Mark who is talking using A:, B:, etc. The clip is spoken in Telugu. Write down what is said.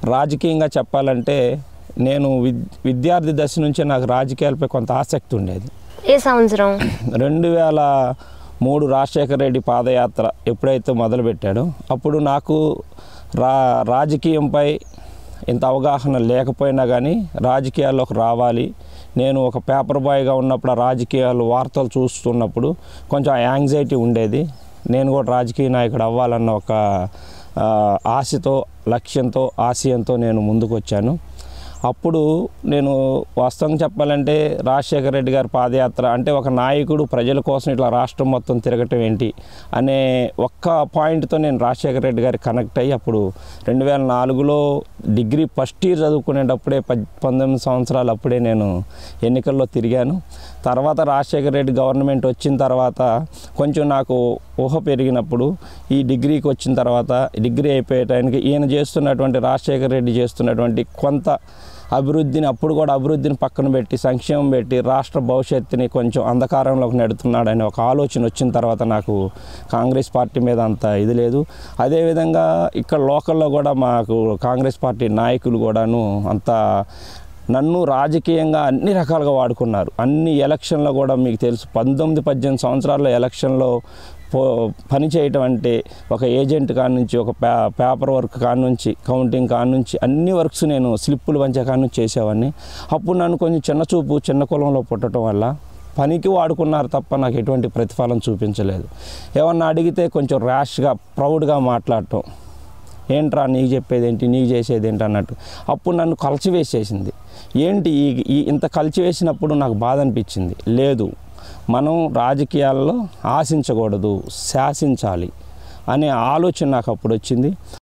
A: రాజకీయంగా చెప్పాలంటే నేను విద్ విద్యార్థి దశ నుంచే నాకు రాజకీయాలపై కొంత ఆసక్తి ఉండేది
B: ఏ సంవత్సరం
A: రెండు వేల మూడు రాజశేఖర రెడ్డి పాదయాత్ర ఎప్పుడైతే మొదలుపెట్టాడో అప్పుడు నాకు రా రాజకీయంపై ఇంత అవగాహన లేకపోయినా కానీ రాజకీయాల్లోకి రావాలి నేను ఒక పేపర్ బాయ్గా ఉన్నప్పుడు ఆ రాజకీయాలు వార్తలు చూస్తున్నప్పుడు కొంచెం యాంగ్జైటీ ఉండేది నేను కూడా రాజకీయ నాయకుడు అవ్వాలన్న ఒక ఆ, ఆశతో లక్ష్యంతో ఆశయంతో నేను ముందుకు వచ్చాను అప్పుడు నేను వాస్తవంగా చెప్పాలంటే రాజశేఖర రెడ్డి గారి పాదయాత్ర అంటే ఒక నాయకుడు ప్రజల కోసం ఇట్లా రాష్ట్రం మొత్తం తిరగటం ఏంటి అనే ఒక్క పాయింట్తో నేను రాజశేఖర రెడ్డి గారికి కనెక్ట్ అయ్యి అప్పుడు రెండు వేల నాలుగులో డిగ్రీ ఫస్ట్ ఇయర్ చదువుకునేటప్పుడే పద్ పంతొమ్మిది సంవత్సరాలు అప్పుడే నేను ఎన్నికల్లో తిరిగాను తర్వాత రాజశేఖర రెడ్డి గవర్నమెంట్ వచ్చిన తర్వాత కొంచెం నాకు ఊహ పెరిగినప్పుడు ఈ డిగ్రీకి వచ్చిన తర్వాత డిగ్రీ అయిపోయే టైంకి ఈయన చేస్తున్నటువంటి రాజశేఖర రెడ్డి చేస్తున్నటువంటి కొంత అభివృద్ధిని అప్పుడు కూడా అభివృద్ధిని పక్కన పెట్టి సంక్షేమం పెట్టి రాష్ట్ర భవిష్యత్తుని కొంచెం అంధకారంలోకి నెడుతున్నాడనే ఒక ఆలోచన వచ్చిన తర్వాత నాకు కాంగ్రెస్ పార్టీ మీద అంత ఇది లేదు అదేవిధంగా ఇక్కడ లోకల్లో కూడా మాకు కాంగ్రెస్ పార్టీ నాయకులు కూడాను అంత నన్ను రాజకీయంగా అన్ని రకాలుగా వాడుకున్నారు అన్ని ఎలక్షన్లో కూడా మీకు తెలుసు పంతొమ్మిది పద్దెనిమిది సంవత్సరాల ఎలక్షన్లో పో పని చేయటం అంటే ఒక ఏజెంట్ కాడ నుంచి ఒక పే పేపర్ వర్క్ కాడ నుంచి కౌంటింగ్ కాడ నుంచి అన్ని వర్క్స్ నేను స్లిప్పులు పంచే కాడ నుంచి చేసేవాడిని అప్పుడు నన్ను కొంచెం చిన్న చూపు చిన్న కులంలో పుట్టడం వల్ల పనికి వాడుకున్నారు తప్ప నాకు ఎటువంటి ప్రతిఫలం చూపించలేదు ఏమన్నా అడిగితే కొంచెం ర్యాష్గా ప్రౌడ్గా మాట్లాడటం ఏంట్రా నీకు చెప్పేది ఏంటి నీకు చేసేది ఏంటి అన్నట్టు అప్పుడు నన్ను కలిచివేసేసింది ఏంటి ఈ ఈ ఇంత కలిచివేసినప్పుడు నాకు బాధ అనిపించింది లేదు మనం రాజకీయాల్లో ఆశించకూడదు శాసించాలి అనే ఆలోచన నాకు అప్పుడు వచ్చింది